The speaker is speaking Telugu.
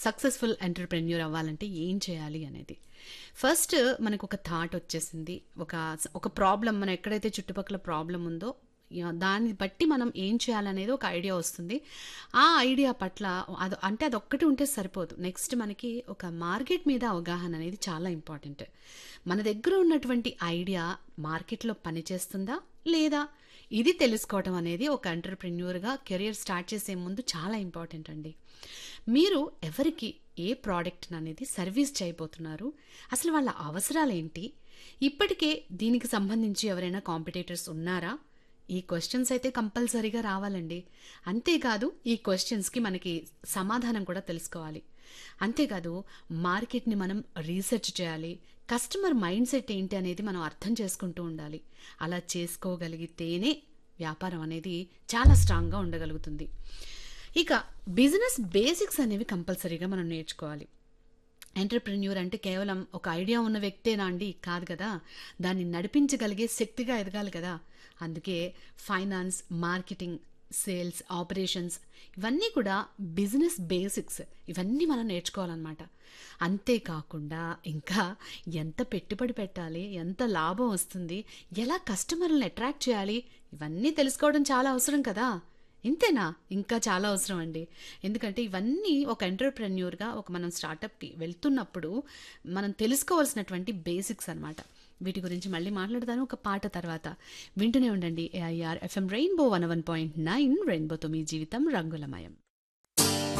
సక్సెస్ఫుల్ ఎంటర్‌ప్రెన్యూర్ అవ్వాలంటే ఏం చేయాలి అనేది. ఫస్ట్ మనకు ఒక థాట్ వచ్చేసింది. ఒక ఒక ప్రాబ్లమ్ మనం ఎక్కడైతే చుట్టుపక్కల ప్రాబ్లమ్ ఉందో యాహ్! దాన్ని బట్టి మనం ఏం చేయాలనేది ఒక ఐడియా వస్తుంది. ఆ ఐడియా పట్ల అది అంటే అదొక్కటి ఉంటే సరిపోదు. నెక్స్ట్ మనకి ఒక మార్కెట్ మీద అవగాహన అనేది చాలా ఇంపార్టెంట్. మన దగ్గర ఉన్నటువంటి ఐడియా మార్కెట్‌లో పనిచేస్తుందా? లేదా? ఇది తెలుసుకోవటం అనేది ఒక ఎంటర్‌ప్రెన్యూర్‌గా కెరియర్ స్టార్ట్ చేసే ముందు చాలా ఇంపార్టెంట్ అండి. మీరు ఎవరికి ఏ ప్రోడక్ట్‌ననేది సర్వీస్ చేయబోతున్నారు? అసలు వాళ్ళ అవసరాలేంటి? ఇప్పటికే దీనికి సంబంధించి ఎవరైనా కాంపిటీటర్స్ ఉన్నారా? ఈ క్వెషన్స్ అయితే కంపల్సరీగా రావాలండి. అంతేకాదు ఈ క్వెషన్స్‌కి మనకి సమాధానం కూడా తెలుసుకోవాలి. అంతేకాదు మార్కెట్‌ని మనం రీసెర్చ్ చేయాలి. కస్టమర్ మైండ్‌సెట్ ఏంటి అనేది మనం అర్థం చేసుకుంటూ ఉండాలి. అలా చేసుకోగలిగితేనే వ్యాపారం అనేది చాలా స్ట్రాంగ్‌గా ఉండగలుగుతుంది. ఇక బిజినెస్ బేసిక్స్ అనేవి కంపల్సరీగా మనం నేర్చుకోవాలి. ఎంటర్‌ప్రెన్యూర్ అంటే కేవలం ఒక ఐడియా ఉన్న వ్యక్తేనా అండి? కాదు కదా! దాన్ని నడిపించగలిగే శక్తిగా ఎదగాలి కదా! అందుకే ఫైనాన్స్, మార్కెటింగ్, సేల్స్, ఆపరేషన్స్ ఇవన్నీ కూడా బిజినెస్ బేసిక్స్. ఇవన్నీ మనం నేర్చుకోవాలనమాట. అంతేకాకుండా ఇంకా ఎంత పెట్టుబడి పెట్టాలి? ఎంత లాభం వస్తుంది? ఎలా కస్టమర్‌లని అట్రాక్ట్ చేయాలి? ఇవన్నీ తెలుసుకోవడం చాలా అవసరం కదా! ఇంతేనా? ఇంకా చాలా అవసరం అండి. ఎందుకంటే ఇవన్నీ ఒక ఎంటర్‌ప్రెన్యూర్‌గా ఒక మనం స్టార్టప్‌కి వెళ్తున్నప్పుడు మనం తెలుసుకోవాల్సినటువంటి బేసిక్స్ అనమాట. వీటి గురించి మళ్ళీ మాట్లాడతాను ఒక పాట తర్వాత. వింటూనే ఉండండి ఏఐఆర్ ఎఫ్ఎం రెయిన్బో 101.9 రెయిన్బోతో మీ జీవితం రంగులమయం.